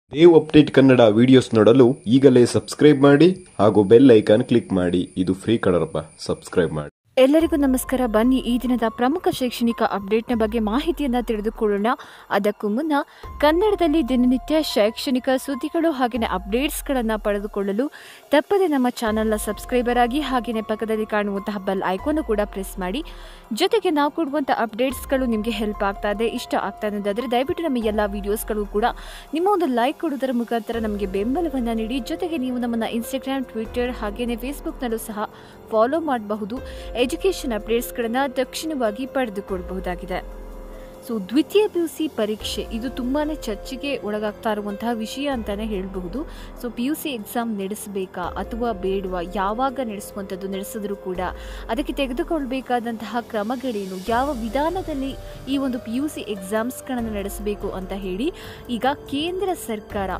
Dev update Kannada videos ನೋಡಲು ಈಗಲೇ subscribe ಮಾಡಿ ಹಾಗೂ ಬೆಲ್ ಐಕಾನ್ ಕ್ಲಿಕ್ ಮಾಡಿ ಇದು ಫ್ರೀ ಕಲರಪ್ಪ ಸಬ್ಸ್ಕ್ರೈಬ್ ಮಾಡಿ ಎಲ್ಲರಿಗೂ ನಮಸ್ಕಾರ ಬನ್ನಿ ಈ ದಿನದ ಪ್ರಮುಖ ಶೈಕ್ಷಣಿಕ ಅಪ್ಡೇಟ್ನ ಬಗ್ಗೆ ಮಾಹಿತಿಯನ್ನು ತಿಳಿದುಕೊಳ್ಳೋಣ ಅದಕ್ಕೂ ಮುನ್ನ ಕನ್ನಡದಲ್ಲಿ ದಿನನಿತ್ಯ ಶೈಕ್ಷಣಿಕ ಸುದ್ದಿಗಳು ಹಾಗೆಯೇ ಅಪ್ಡೇಟ್ಸ್ಗಳನ್ನು ಪಡೆದುಕೊಳ್ಳಲು ತಪ್ಪದೆ ನಮ್ಮ ಚಾನಲ್ನ ಸಬ್ಸ್ಕ್ರೈಬರ್ ಆಗಿ ಹಾಗೆಯೇ ಪಕ್ಕದಲ್ಲಿ ಕಾಣುವಂತಹ ಬೆಲ್ ಐಕಾನ್ ಕೂಡ ಪ್ರೆಸ್ ಮಾಡಿ ಜೊತೆಗೆ ನಾವು ಕೊಡುವಂಥ ಅಪ್ಡೇಟ್ಸ್ಗಳು ನಿಮಗೆ ಹೆಲ್ಪ್ ಆಗ್ತಾ ಇದೆ ಇಷ್ಟ ಆಗ್ತಾ ಇದೆ ದಯವಿಟ್ಟು ನಮ್ಮ ಎಲ್ಲ ವಿಡಿಯೋಸ್ಗಳು ಕೂಡ ನಿಮ್ಮ ಒಂದು ಲೈಕ್ ಕೊಡುವುದರ ಮುಖಾಂತರ ನಮಗೆ ಬೆಂಬಲವನ್ನು ನೀಡಿ ಜೊತೆಗೆ ನೀವು ನಮ್ಮನ್ನು ಇನ್ಸ್ಟಾಗ್ರಾಮ್ ಟ್ವಿಟರ್ ಹಾಗೆಯೇ ಫೇಸ್ಬುಕ್ನಲ್ಲೂ ಸಹ ಫಾಲೋ ಮಾಡಬಹುದು ಎಜುಕೇಷನ್ ಅಪ್ಡೇಟ್ಸ್ಗಳನ್ನು ತಕ್ಷಣವಾಗಿ ಪಡೆದುಕೊಳ್ಳಬಹುದಾಗಿದೆ ಸೊ ದ್ವಿತೀಯ ಪಿ ಯು ಸಿ ಪರೀಕ್ಷೆ ಇದು ತುಂಬಾ ಚರ್ಚೆಗೆ ಒಳಗಾಗ್ತಾ ಇರುವಂತಹ ವಿಷಯ ಅಂತಲೇ ಹೇಳಬಹುದು so P U C exam ನಡೆಸಬೇಕಾ ಅಥವಾ ಬೇಡವಾ ಯಾವಾಗ ನಡೆಸುವಂಥದ್ದು ನಡೆಸಿದ್ರು ಕೂಡ ಅದಕ್ಕೆ ತೆಗೆದುಕೊಳ್ಬೇಕಾದಂತಹ ಕ್ರಮಗಳೇನು ಯಾವ ವಿಧಾನದಲ್ಲಿ ಈ ಒಂದು ಪಿ ಯು ಸಿ ಎಕ್ಸಾಮ್ಸ್ಗಳನ್ನು ನಡೆಸಬೇಕು ಅಂತ ಹೇಳಿ ಈಗ ಕೇಂದ್ರ ಸರ್ಕಾರ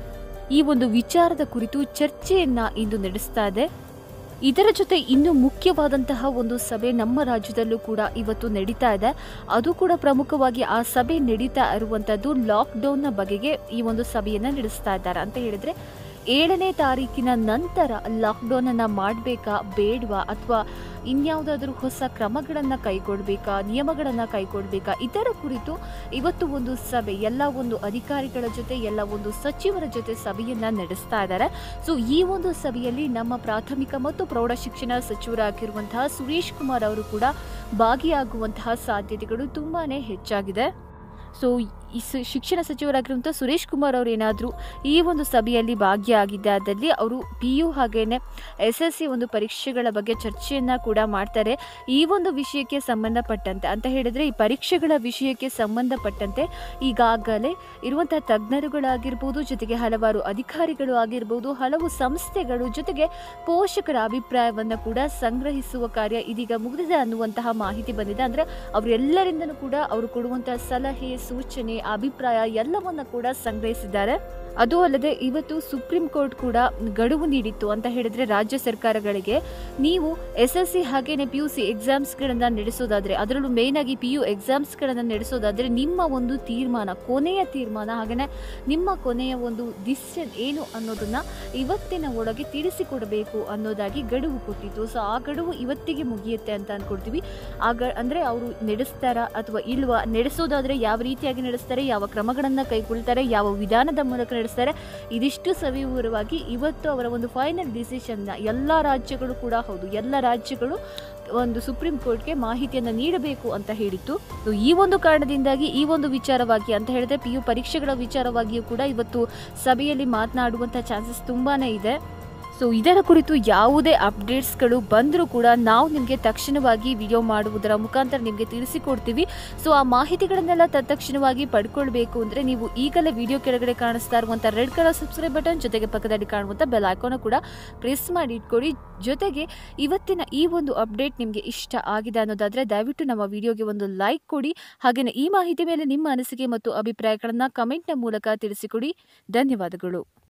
ಈ ಒಂದು ವಿಚಾರದ ಕುರಿತು ಚರ್ಚೆಯನ್ನ ಇಂದು ನಡೆಸ್ತಾ ಇದೆ ಇದರ ಜೊತೆ ಇನ್ನು ಮುಖ್ಯವಾದಂತಹ ಒಂದು ಸಭೆ ನಮ್ಮ ರಾಜ್ಯದಲ್ಲೂ ಕೂಡ ಇವತ್ತು ನಡೀತಾ ಇದೆ ಅದು ಕೂಡ ಪ್ರಮುಖವಾಗಿ ಆ ಸಭೆ ನಡೀತಾ ಇರುವಂತದ್ದು ಲಾಕ್ಡೌನ್ನ ಬಗೆಗೆ ಈ ಒಂದು ಸಭೆಯನ್ನ ನಡೆಸ್ತಾ ಇದ್ದಾರೆ ಅಂತ ಹೇಳಿದ್ರೆ ಏಳನೇ ತಾರೀಕಿನ ನಂತರ ಲಾಕ್ಡೌನ್ ಅನ್ನ ಮಾಡಬೇಕಾ ಬೇಡವಾ ಅಥವಾ ಇನ್ಯಾವುದಾದ್ರೂ ಹೊಸ ಕ್ರಮಗಳನ್ನು ಕೈಗೊಳ್ಳಬೇಕಾ ನಿಯಮಗಳನ್ನು ಕೈಗೊಳ್ಳಬೇಕಾ ಇದರ ಕುರಿತು ಇವತ್ತು ಒಂದು ಸಭೆ ಎಲ್ಲ ಒಂದು ಅಧಿಕಾರಿಗಳ ಜೊತೆ ಎಲ್ಲ ಒಂದು ಸಚಿವರ ಜೊತೆ ಸಭೆಯನ್ನ ನಡೆಸ್ತಾ ಇದ್ದಾರೆ ಸೊ ಈ ಒಂದು ಸಭೆಯಲ್ಲಿ ನಮ್ಮ ಪ್ರಾಥಮಿಕ ಮತ್ತು ಪ್ರೌಢಶಿಕ್ಷಣ ಸಚಿವರಾಗಿರುವಂತಹ ಸುರೇಶ್ ಕುಮಾರ್ ಅವರು ಕೂಡ ಭಾಗಿಯಾಗುವಂತಹ ಸಾಧ್ಯತೆಗಳು ತುಂಬಾನೇ ಹೆಚ್ಚಾಗಿದೆ ಸೊ ಈ ಸ- ಶಿಕ್ಷಣ ಸಚಿವರಾಗಿರುವಂಥ ಸುರೇಶ್ ಕುಮಾರ್ ಅವರು ಏನಾದರೂ ಈ ಒಂದು ಸಭೆಯಲ್ಲಿ ಭಾಗಿಯಾಗಿದ್ದಾದಲ್ಲಿ ಅವರು ಪಿ ಯು ಹಾಗೇನೆ ಎಸ್ ಎಸ್ ಸಿ ಒಂದು ಪರೀಕ್ಷೆಗಳ ಬಗ್ಗೆ ಚರ್ಚೆಯನ್ನು ಕೂಡ ಮಾಡ್ತಾರೆ ಈ ಒಂದು ವಿಷಯಕ್ಕೆ ಸಂಬಂಧಪಟ್ಟಂತೆ ಅಂತ ಹೇಳಿದರೆ ಈ ಪರೀಕ್ಷೆಗಳ ವಿಷಯಕ್ಕೆ ಸಂಬಂಧಪಟ್ಟಂತೆ ಈಗಾಗಲೇ ಇರುವಂಥ ತಜ್ಞರುಗಳಾಗಿರ್ಬೋದು ಜೊತೆಗೆ ಹಲವಾರು ಅಧಿಕಾರಿಗಳು ಆಗಿರ್ಬೋದು ಹಲವು ಸಂಸ್ಥೆಗಳು ಜೊತೆಗೆ ಪೋಷಕರ ಅಭಿಪ್ರಾಯವನ್ನು ಕೂಡ ಸಂಗ್ರಹಿಸುವ ಕಾರ್ಯ ಇದೀಗ ಮುಗಿದಿದೆ ಅನ್ನುವಂತಹ ಮಾಹಿತಿ ಬಂದಿದೆ ಅಂದರೆ ಅವರೆಲ್ಲರಿಂದನೂ ಕೂಡ ಅವರು ಕೊಡುವಂತಹ ಸಲಹೆ ಸೂಚನೆ ಅಭಿಪ್ರಾಯ ಎಲ್ಲವನ್ನ ಕೂಡ ಸಂಗ್ರಹಿಸಿದ್ದಾರೆ ಅದು ಅಲ್ಲದೆ ಇವತ್ತು ಸುಪ್ರೀಂ ಕೋರ್ಟ್ ಕೂಡ ಗಡುವು ನೀಡಿತ್ತು ಅಂತ ಹೇಳಿದ್ರೆ ರಾಜ್ಯ ಸರ್ಕಾರಗಳಿಗೆ ನೀವು ಎಸ್ ಎಸ್ ಸಿ ಹಾಗೇನೆ ಪಿ ಯು ಸಿ ಎಕ್ಸಾಮ್ಸ್ಗಳನ್ನು ನಡೆಸೋದಾದ್ರೆ ಅದರಲ್ಲೂ ಮೇನ್ ಆಗಿ ಪಿ ಯು ಎಕ್ಸಾಮ್ಸ್ಗಳನ್ನು ನಡೆಸೋದಾದ್ರೆ ನಿಮ್ಮ ಒಂದು ತೀರ್ಮಾನ ಕೊನೆಯ ತೀರ್ಮಾನ ಹಾಗೇನೆ ನಿಮ್ಮ ಕೊನೆಯ ಒಂದು ಡಿಸಿಷನ್ ಏನು ಅನ್ನೋದನ್ನ ಇವತ್ತಿನ ಒಳಗೆ ತಿಳಿಸಿಕೊಡಬೇಕು ಅನ್ನೋದಾಗಿ ಗಡುವು ಕೊಟ್ಟಿತ್ತು ಸೊ ಆ ಗಡುವು ಇವತ್ತಿಗೆ ಮುಗಿಯುತ್ತೆ ಅಂತ ಅನ್ಕೊಳ್ತೀವಿ ಆಗ ಅಂದ್ರೆ ಅವರು ನಡೆಸ್ತಾರಾ ಅಥವಾ ಇಲ್ವಾ ನಡೆಸೋದಾದ್ರೆ ಯಾವ ರೀತಿಯಾಗಿ ನಡೆಸ್ತಾರೆ ಯಾವ ಕ್ರಮಗಳನ್ನು ಕೈಗೊಳ್ತಾರೆ ಯಾವ ವಿಧಾನದ ಮೂಲಕ ನಡೆಸ್ತಾರೆ ಇದಿಷ್ಟು ಸವಿವರವಾಗಿ ಇವತ್ತು ಅವರ ಒಂದು ಫೈನಲ್ ಡಿಸಿಷನ್ನ ಎಲ್ಲ ರಾಜ್ಯಗಳು ಕೂಡ ಹೌದು ಎಲ್ಲ ರಾಜ್ಯಗಳು ಒಂದು ಸುಪ್ರೀಂ ಕೋರ್ಟ್ಗೆ ಮಾಹಿತಿಯನ್ನು ನೀಡಬೇಕು ಅಂತ ಹೇಳಿತ್ತು ಸೊ ಈ ಒಂದು ಕಾರಣದಿಂದಾಗಿ ಈ ಒಂದು ವಿಚಾರವಾಗಿ ಅಂತ ಹೇಳಿದ್ರೆ ಪಿ ಯು ಪರೀಕ್ಷೆಗಳ ವಿಚಾರವಾಗಿಯೂ ಕೂಡ ಇವತ್ತು ಸಭೆಯಲ್ಲಿ ಮಾತನಾಡುವಂಥ ಚಾನ್ಸಸ್ ತುಂಬಾನೇ ಇದೆ ಸೊ ಇದರ ಕುರಿತು ಯಾವುದೇ ಅಪ್ಡೇಟ್ಸ್ಗಳು ಬಂದರೂ ಕೂಡ ನಾವು ನಿಮಗೆ ತಕ್ಷಣವಾಗಿ ವಿಡಿಯೋ ಮಾಡುವುದರ ಮುಖಾಂತರ ನಿಮಗೆ ತಿಳಿಸಿಕೊಡ್ತೀವಿ ಸೊ ಆ ಮಾಹಿತಿಗಳನ್ನೆಲ್ಲ ತತ್ಕ್ಷಣವಾಗಿ ಪಡ್ಕೊಳ್ಬೇಕು ಅಂದರೆ ನೀವು ಈಗಲೇ ವಿಡಿಯೋ ಕೆಳಗಡೆ ಕಾಣಿಸ್ತಾ ಇರುವಂಥ ರೆಡ್ ಕಲರ್ ಸಬ್ಸ್ಕ್ರೈಬ್ ಬಟನ್ ಜೊತೆಗೆ ಪಕ್ಕದಲ್ಲಿ ಕಾಣುವಂಥ ಬೆಲ್ ಐಕಾನ್ ಕೂಡ ಪ್ರೆಸ್ ಮಾಡಿ ಇಟ್ಕೊಳ್ಳಿ ಜೊತೆಗೆ ಇವತ್ತಿನ ಈ ಒಂದು ಅಪ್ಡೇಟ್ ನಿಮಗೆ ಇಷ್ಟ ಆಗಿದೆ ಅನ್ನೋದಾದರೆ ದಯವಿಟ್ಟು ನಮ್ಮ ವಿಡಿಯೋಗೆ ಒಂದು ಲೈಕ್ ಕೊಡಿ ಹಾಗೆಯೇ ಈ ಮಾಹಿತಿ ಮೇಲೆ ನಿಮ್ಮ ಅನಿಸಿಕೆ ಮತ್ತು ಅಭಿಪ್ರಾಯಗಳನ್ನು ಕಮೆಂಟ್ನ ಮೂಲಕ ತಿಳಿಸಿಕೊಡಿ ಧನ್ಯವಾದಗಳು